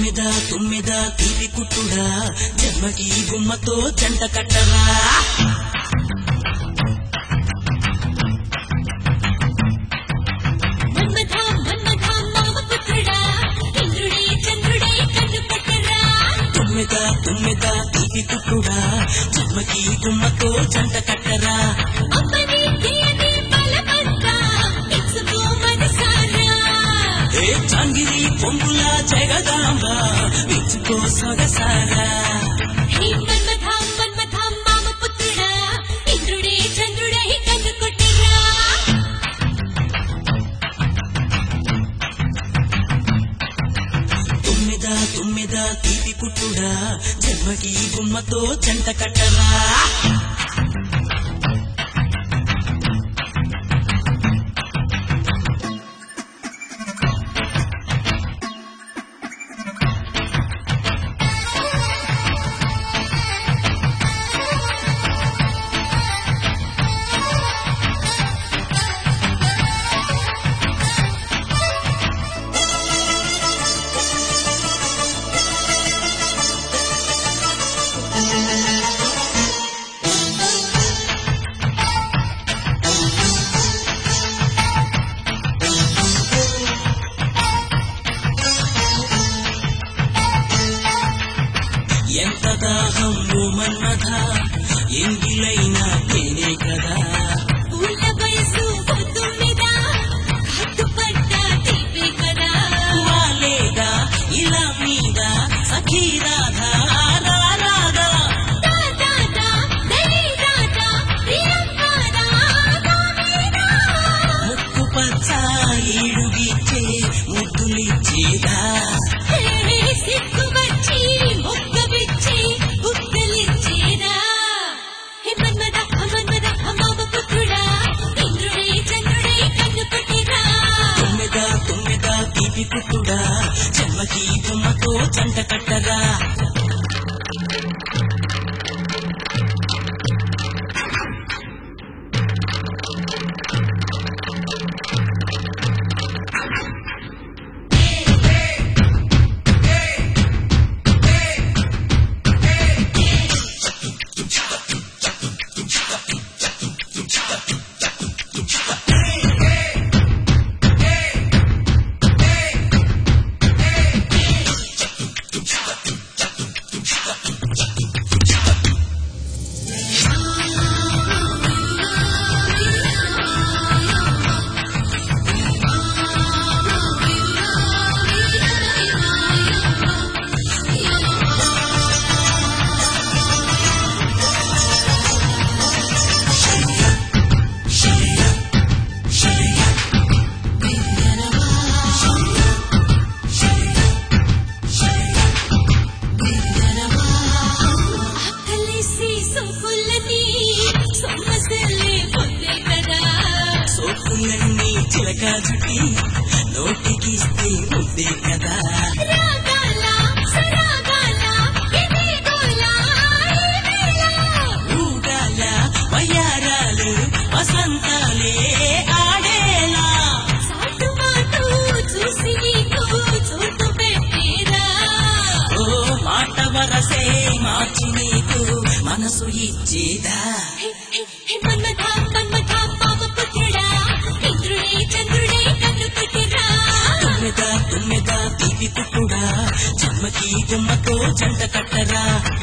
తుమ్మిద తుమ్మిద తీపి కుట్టుడా జన్మకి గుమ్మతో జంట కట్టరా మన్మథ మన్మథ మామపుత్రుడా ఇంద్రుడే చంద్రుడే కన్ను పట్టరా తుమ్మిద తుమ్మిద తీపి కుట్టుడా జన్మకి గుమ్మతో జంట కట్టరా అప్పని తీయని బలమంతా ఇచ్చుకో మనసారా ఏ చాంగిరి పొంగుల జగదాంబ విచ్చుకో సొగసారా హే మన్మథ మన్మథ మామపుత్రుడా ఇంద్రుడే చంద్రుడే కన్ను కొట్టరా తుమ్మిద తుమ్మిద తీపి కుట్టుడా జన్మకి గుమ్మతో జంట కట్టరా ఎంత దాహం ఓ మన్మథ ఎంగిలైనా తేనే కదా పూల వయసు పొద్దున్నిదా హద్దుపడ్డ తీపే కదా వాలేదా ఇలా మీద సఖీ రాధా రా రాధా దాదా దరి దాదా ప్రియంకారా దామేదా ముక్కు పచ్చ ఈడుగిచ్చే ముద్దులిచ్చేదా హే సిక్కు వచ్చి మొక్క విచ్చి బుక్కలిచ్చేదా హే మన్మద మన్మద మామ పుత్రుడా ఇంద్రుడే చంద్రుడే కన్ను కొట్టిరా తుమ్మిద తుమ్మిద తీపి కుట్టుడా జన్మకి బొమ్మతో జంట కట్టరా కలిసి సొక్కులని సొమ్మసిల్లి పొద్దే కదా సోకులన్నీ చిలక జుటి నోటికిస్తే ముద్దే కదా రాగాల సరాగాల ఇది గోల ఈ వేళ ఊగాల వయ్యారాలు వసంతాలే ఆడేలా సాటు మాటు చూసి నీకు చోటు పెట్టేదా ఓ మాట వరసే మార్చి నీకు మనసు ఇచ్చేదా హే, హే, హే, మన్మథ మన్మథ పాప పుత్రుడా ఇంద్రుడే చంద్రుడే కన్ను కొట్టిరా తుమ్మిద తుమ్మిద తీపి కుట్టుడా జన్మకి గుమ్మతో జంట కట్టరా